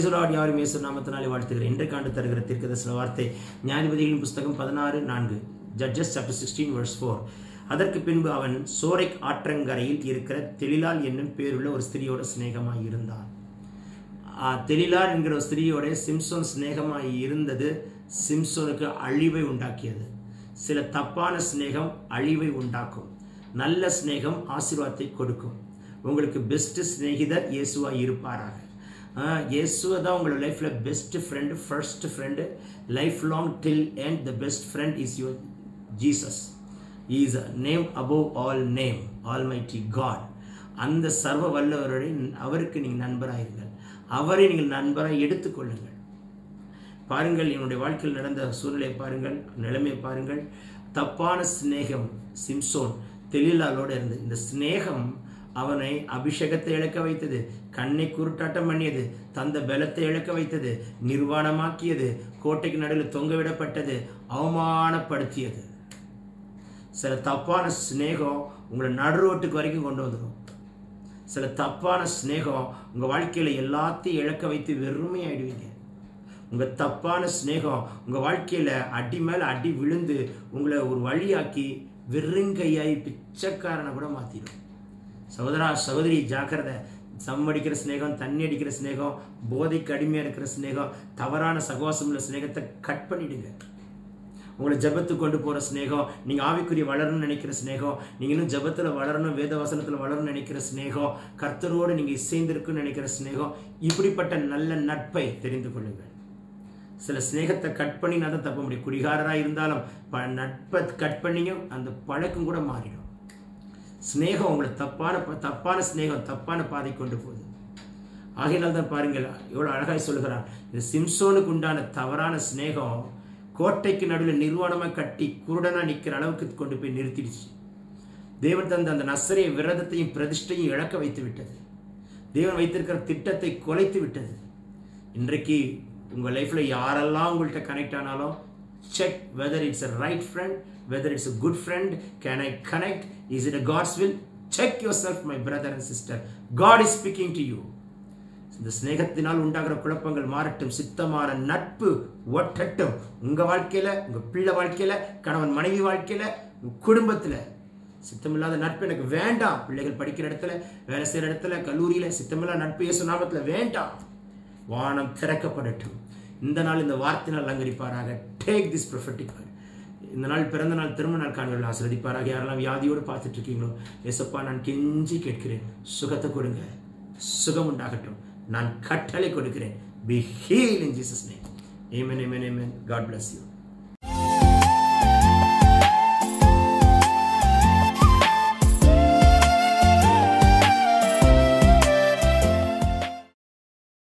பிரைசலாட் யாரும் இயேசு நாமத்தினாலே வாழ்த்துகிறேன் இன்றைக்கு ஆண்டு தருகிற தீர்க்கதரிசன வார்த்தை நியாயாதிபதிகளின் புஸ்தகம் பதினாறு நான்கு judges chapter sixteen verse four அதற்கு பின்பு அவன் சோரைக் ஆற்றங்கரையில் இருக்கிற தெளிலால் என்னும் பேருள்ள ஒரு ஸ்திரியோட சிநேகமாய் இருந்தான் ஆ, தெளிலார் என்கிற ஒரு ஸ்திரியோட சிம்சோன் சிநேகமாய் இருந்தது சிம்சோனுக்கு அழிவை உண்டாக்கியது சில தப்பான சிநேகம் அழிவை உண்டாக்கும் நல்ல சிநேகம் ஆசீர்வாதத்தை கொடுக்கும் உங்களுக்கு பெஸ்ட் சிநேகிதர் இயேசுவா இருப்பாராக ஆ, இயேசுவை தான் உங்களோட லைஃப்ல best friend first friend life long till and the best friend is your Jesus is name above all name almighty God அந்த சர்வ வல்லவருடைய அவருக்கு நீங்கள் நண்பராயிருங்கள் அவரை நீங்கள் நண்பராக எடுத்துக்கொள்ளுங்கள் பாருங்கள் என்னுடைய வாழ்க்கையில் நடந்த சூழ்நிலையை பாருங்கள் நிலைமையை பாருங்கள் தப்பான சிநேகம் சிம்சோன் தெளிலாலோடு இருந்தது இந்த சிநேகம் அவனை அபிஷேகத்தை இழக்க வைத்தது கண்ணை குருட்டாட்டம் பண்ணியது தந்த பலத்தை இழக்க வைத்தது நிர்வாணமாக்கியது கோட்டைக்கு நடுவில் தொங்க விடப்பட்டது அவமானப்படுத்தியது சில தப்பான சிநேகம் உங்களை நடுரோட்டுக்கு வரைக்கும் கொண்டு வந்துடும் சில தப்பான சிநேகம் உங்கள் வாழ்க்கையில் எல்லாத்தையும் இழக்க வைத்து வெறுமையாயிடுவீங்க உங்கள் தப்பான சிநேகம் உங்கள் வாழ்க்கையில் அடி மேலே அடி விழுந்து உங்களை ஒரு வழியாக்கி வெறுங்கையாகி பிச்சைக்காரனை கூட மாற்றிடும் சகோதரா சகோதரி ஜாக்கிரதை சம் அடிக்கிற சிநேகம் தண்ணி அடிக்கிற சிநேகம் போதைக்கு அடிமையாக இருக்கிற சிநேகம் தவறான சகவாசம் உள்ள சிநேகத்தை கட் பண்ணிடுங்க உங்களை ஜெபத்துக்கு கொண்டு போகிற சிநேகம் நீங்கள் ஆவிக்குரிய வளரணும்னு நினைக்கிற சிநேகம் நீங்கள் இன்னும் ஜெபத்தில் வளரணும் வேத வசனத்தில் வளரணும்னு நினைக்கிற சிநேகம் கர்த்தரோடு நீங்கள் இசைந்திருக்குன்னு நினைக்கிற சிநேகம் இப்படிப்பட்ட நல்ல நட்பை தெரிந்து கொள்ளுங்கள் சில சிநேகத்தை கட் பண்ணி நான் தான் தப்ப முடியும் குடிகாரராக இருந்தாலும் ப நட்பை கட் பண்ணிங்க அந்த பழக்கம் கூட மாறிடும் சிநேகம் உங்களை தப்பான ப- தப்பான சிநேகம் தப்பான பாதை கொண்டு போகுது ஆகையினால் தான் பாருங்கள் எவ்வளோ அழகாய் சொல்லுகிறான் இது சிம்சோனுக்கு உண்டான தவறான சிநேகம் கோட்டைக்கு நடுவில் நிர்வாணமாக கட்டி குருடனா நிற்கிற அளவுக்கு கொண்டு போய் நிறுத்திடுச்சு தேவன் தந்த அந்த நசரைய விரதத்தையும் பிரதிஷ்டையும் இழக்க வைத்து விட்டது தேவன் வைத்திருக்கிற திட்டத்தை குலைத்து விட்டது இன்றைக்கு உங்கள் லைஃப்பில் யாரெல்லாம் உங்கள்கிட்ட கனெக்ட் ஆனாலும் check whether it's a right friend whether it's a good friend can I connect is it a god's will check yourself my brother and sister god is speaking to you இந்த சிநேகத்தினால் உண்டாகிற குழப்பங்கள் மாறட்டும் சித்தமான நட்பு ஒட்டட்டும் உங்க வாழ்க்கையில உங்க பிள்ளை வாழ்க்கையில கணவன் மனைவி வாழ்க்கையில உங்க குடும்பத்துல சித்தமில்லாத நட்பு எனக்கு வேண்டாம் பிள்ளைகள் படிக்கிற இடத்துல வேலை செய்யற இடத்துல கல்லூரியில சித்தமில்லாத நட்பு இயேசு நாமத்துல வேண்டாம் வானம் திறக்கப்படட்டும் இந்த நாள் இந்த வார்த்தையினால் அலங்கரிப்பாராக டேக் திஸ் ப்ரொஃபட்டிக் இந்த நாள் பிறந்த நாள் திருமண நாள் காண்கள் ஆசிரதிப்பாராக யாரெல்லாம் வியாதியோடு பார்த்துட்டு இருக்கீங்களோ ஏசப்பா நான் கெஞ்சி கேட்கிறேன் சுகத்தை கொடுங்க சுகம் உண்டாகட்டும் நான் கட்டளை கொடுக்கிறேன் be heal in Jesus name Amen, amen, amen. God bless you.